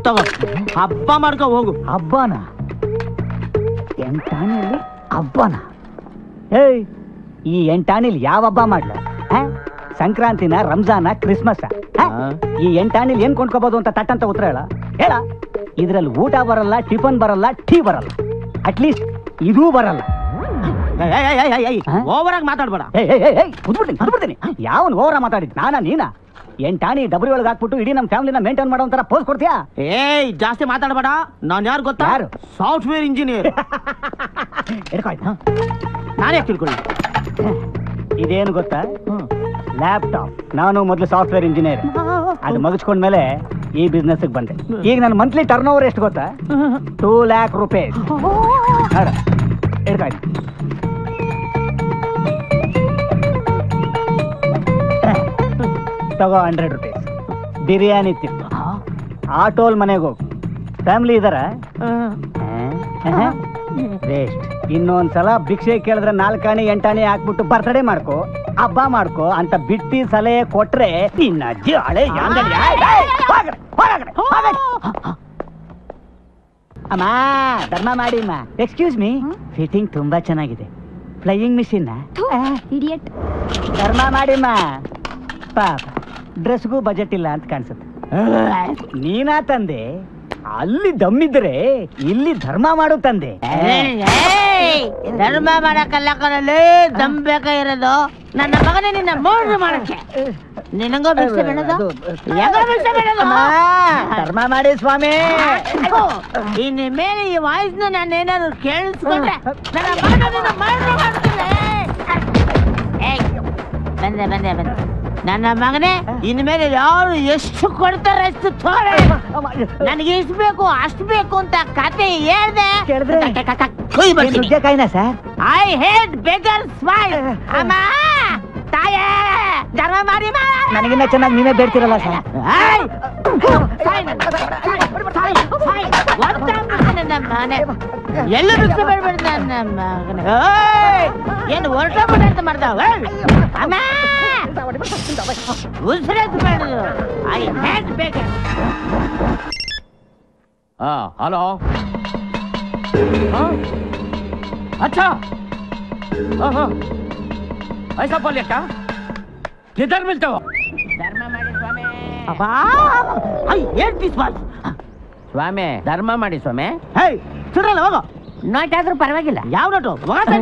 ತಗೋ ಹಬ್ಬ ಮಾಡ್ಕೊ ಹೋಗು ಹಬ್ಬನ ಎಂಟಾಣಿಯಲ್ಲಿ ಹಬ್ಬನ ಏಯ್ ಈ ಎಂಟಾಣಿಲಿ ಯಾವ ಹಬ್ಬ ಮಾಡ್ಲ ಆ? ಸಂಕ್ರಾಂತಿನ ರಂಜಾನ ಕ್ರಿಸ್ಮಸ್ ಈ ಎಂಟಾಣಿಲಿ ಏನ್ ಕೊಂಡ್ಕೋಬಹುದು ಅಂತ ತಟ್ಟಂತ ಉತ್ತರ ಹೇಳ ಹೇಳ ಇದ್ರಲ್ಲಿ ಊಟ ಬರಲ್ಲ ಟಿಫನ್ ಬರಲ್ಲ ಟೀ ಬರಲ್ಲ ಅಟ್ಲೀಸ್ಟ್ ಇದೂ ಬರಲ್ಲ ಹಾ? ಓವರ್ ಆಗಿ ಮಾತಾಡ್ಬೇಡ ಏಯ್ ಏಯ್ ಏಯ್, ಏಯ್ ಕುದ್ಬಿಡ್ತೀನಿ ಕುದ್ಬಿಡ್ತೀನಿ ಯಾವನ್ ಓವರ ಮಾತಾಡಿದ್ ನಾನಾ ನೀನಾ ಎಂಟಾಣಿ ಡಬ್ರಿ ಒಳಗೆ ಹಾಕ್ಬಿಟ್ಟು ಇಡೀ ನಮ್ಮ ಫ್ಯಾಮಿಲಿನ ಮೇಂಟೈನ್ ಮಾಡೋ ಒಂಥರ ಪೋಸ್ ಕೊಡ್ತೀಯಾ ಏಯ್ ಜಾಸ್ತಿ ಮಾತಾಡ್ಬೇಡ ನಾನ್ ಯಾರು ಗೊತ್ತಾ ಯಾರು? ಸಾಫ್ಟ್ವೇರ್ ಇಂಜಿನಿಯರ್ ಹಿಡ್ಕಾಯ್ತಾ ನಾನೇ ತಿಳ್ಕೊಳ್ಳಿ ಇದೇನು ಗೊತ್ತಾ ಲ್ಯಾಪ್ಟಾಪ್ ನಾನು ಮೊದಲು ಸಾಫ್ಟ್ವೇರ್ ಇಂಜಿನಿಯರ್ ಅದು ಮುಗಿಸ್ಕೊಂಡ್ಮೇಲೆ ಈ ಬಿಸ್ನೆಸ್ ಬಂದೆ ಈಗ ನನ್ನ ಮಂತ್ಲಿ ಟರ್ನ್ ಓವರ್ ಎಷ್ಟು ಗೊತ್ತಾ ಟೂ ಲ್ಯಾಕ್ ರುಪೀಸ್ ಹಿಡ್ಕಾಯ್ತು ತಗೋ ಹಂಡ್ರೆಡ್ ರುಪೀಸ್ ಬಿರಿಯಾನಿ ತಿನ್ನು ಆಟೋಲ್ ಮನೆಗೆ ಹೋಗು ಫ್ಯಾಮಿಲಿ ಇದಾರ ವೇಸ್ಟ್ ಇನ್ನೊಂದ್ಸಲ ಭಿಕ್ಷೆ ಕೇಳಿದ್ರೆ ನಾಲ್ಕಾಣಿ ಎಂಟಾಣಿ ಹಾಕ್ಬಿಟ್ಟು ಬರ್ತಡೇ ಮಾಡ್ಕೋ ಹಬ್ಬ ಮಾಡ್ಕೋ ಅಂತ ಬಿಟ್ಟಿ ಸಲಹೆ ಕೊಟ್ರೆ ನಿನ್ನ ಅಜ್ಜಿ ಹಳೆ ಯಾಂಗಡಿ. ಏಯ್, ಏಯ್, ಹೋಗ್ರಿ, ಹೊರಗಡೆ, ಹೋಗಡಿ. ಅಮ್ಮ ಧರ್ಮ ಮಾಡಿ ಅಮ್ಮ ಎಕ್ಸ್ಕ್ಯೂಸ್ ಮೀ ಫಿಟ್ಟಿಂಗ್ ತುಂಬಾ ಚೆನ್ನಾಗಿದೆ ಫ್ಲೈಯಿಂಗ್ ಮಿಷಿನ್ ಇಡಿಯಟ್ ಧರ್ಮ ಮಾಡಿಮ್ಮ ಪಾಪ ಡ್ರೆಸ್ಗೂ ಬಜೆಟ್ ಇಲ್ಲ ಅಂತ ಕಾಣಿಸುತ್ತೆ ನೀನಾ ತಂದೆ ಅಲ್ಲಿ ದಮ್ಮಿದ್ರೆ ಇಲ್ಲಿ ಧರ್ಮ ಮಾಡು ತಂದೆ ಧರ್ಮ ಮಾಡಕ್ಕಲ್ಲ ಕಣಲ್ಲಿ ದಮ್ ಬೇಕಾಗಿರೋದು ನನ್ನ ಮಗನೇ ನಿನ್ನ ಮೋಡ್ರು ಮಾಡಕ್ಕೆ ನಿನಗೂ ಭಿಕ್ಷೆ ಬೇಡದು ಹೆಂಗ ಭಿಕ್ಷೆ ಬೇಡದು ಅಮ್ಮ, ಧರ್ಮ ಮಾಡಿ ಸ್ವಾಮಿ ಇನ್ನು ಮೇಲೆ ಈ ವಾಯ್ಸ್ನ ನಾನು ಏನಾದ್ರು ಕೇಳಿಸ್ಕೊಂಡ್ರೆ ನನ್ನ ಮಗನ ನಿನ್ನ ಮೋಡ್ರು ಮಾಡ್ತೀನಿ ಏಯ್, ಬಂದೆ ಬಂದೆ ಬಂದೆ ನನ್ನ ಮಗನೇ ಇನ್ಮೇಲೆ ಯಾರು ಎಷ್ಟು ಕೊಡ್ತಾರೆ ಅಷ್ಟು ತೋರೆ ನನಗೆ ಇಷ್ಟು ಬೇಕು ಅಷ್ಟು ಬೇಕು ಅಂತ ಕತೆ ಹೇಳ್ದೆ ಕೇಳಿದ್ರೆ? ಕೊಯ್ ಬರ್ತೀನಿ. ನುಗ್ಗೆಕಾಯಿನಾ sir I hate beggar smile ಅಮ್ಮ ತಾಯೇ ಧರ್ಮ ಮಾಡಿ ಮಾ. ನನಗಿನ್ನ ಚೆನ್ನಾಗಿ ನೀವೇ ಬೇಡ್ತಿರಲ್ಲ ಸರ್ ಏಯ್! ಸಾಯ್ ನನ್ನ- ಸಾಯ್, ಸಾಯ್. ಒದ್ದಾಡ್ಬಿಡ್ತಾನೆ ನನ್ನ ಮಗನೇ. ಎಲ್ಲೂ ಬಿಟ್ಟು ಬೇಡ್ಬೇಡ ನನ್ನ ಮಗನೇ. ಏಯ್! ಏನು ಹೊರಟ ಅಂತ ಮಾಡ್ತಾವ ಅಮ್ಮ ಉಸಿರೆತ್ತು ಬೇಡದು ಐ ಹೇಟ್ ಬೇಗರ್ हाँ हेलो हाँ अच्छा हाँ हाँ ऐसा बोलिए क्या किधर मिलते हो ಧರ್ಮ ಮಾಡಿ ಸ್ವಾಮಿ ಅಬ್ಬಾ ಐ ಹೇಟ್ ದಿಸ್ ವಾಯ್ಸ್ ಸ್ವಾಮಿ ಧರ್ಮ ಮಾಡಿ ಸ್ವಾಮಿ ಹೇಯ್ ಸುಡ್ರಲ್ಲ ಹೋಗು ನೋಟ್ ಆದ್ರೂ ಪರವಾಗಿಲ್ಲ ಯಾವ note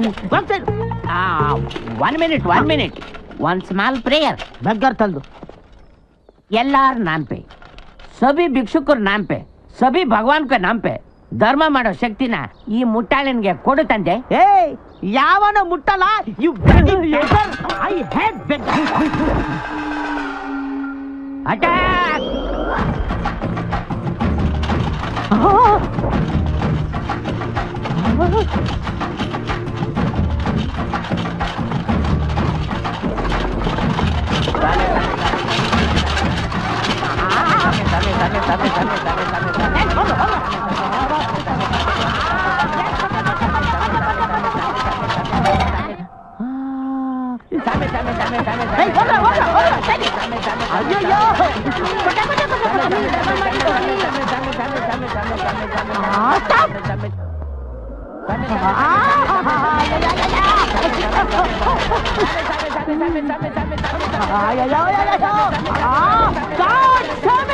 one minute one minute one small prayer beggar ತಂದು ಎಲ್ಲಾರ್ ನಾಮ್ पे सभी ಭಿಕ್ಷುಕರ ನಾಮ್ पे सभी ಭಗವಾನ್ के ನಾಮ್ पे ಧರ್ಮ ಮಾಡೋ ಶಕ್ತಿನ ಈ ಮುಟ್ಟಾಳನ್ಗೆ ಕೊಡು ತಂದೆ ಏಯ್ ಯಾವನ ಮುಟ್ಟಲ್ಲ you I hate beggar attack God, save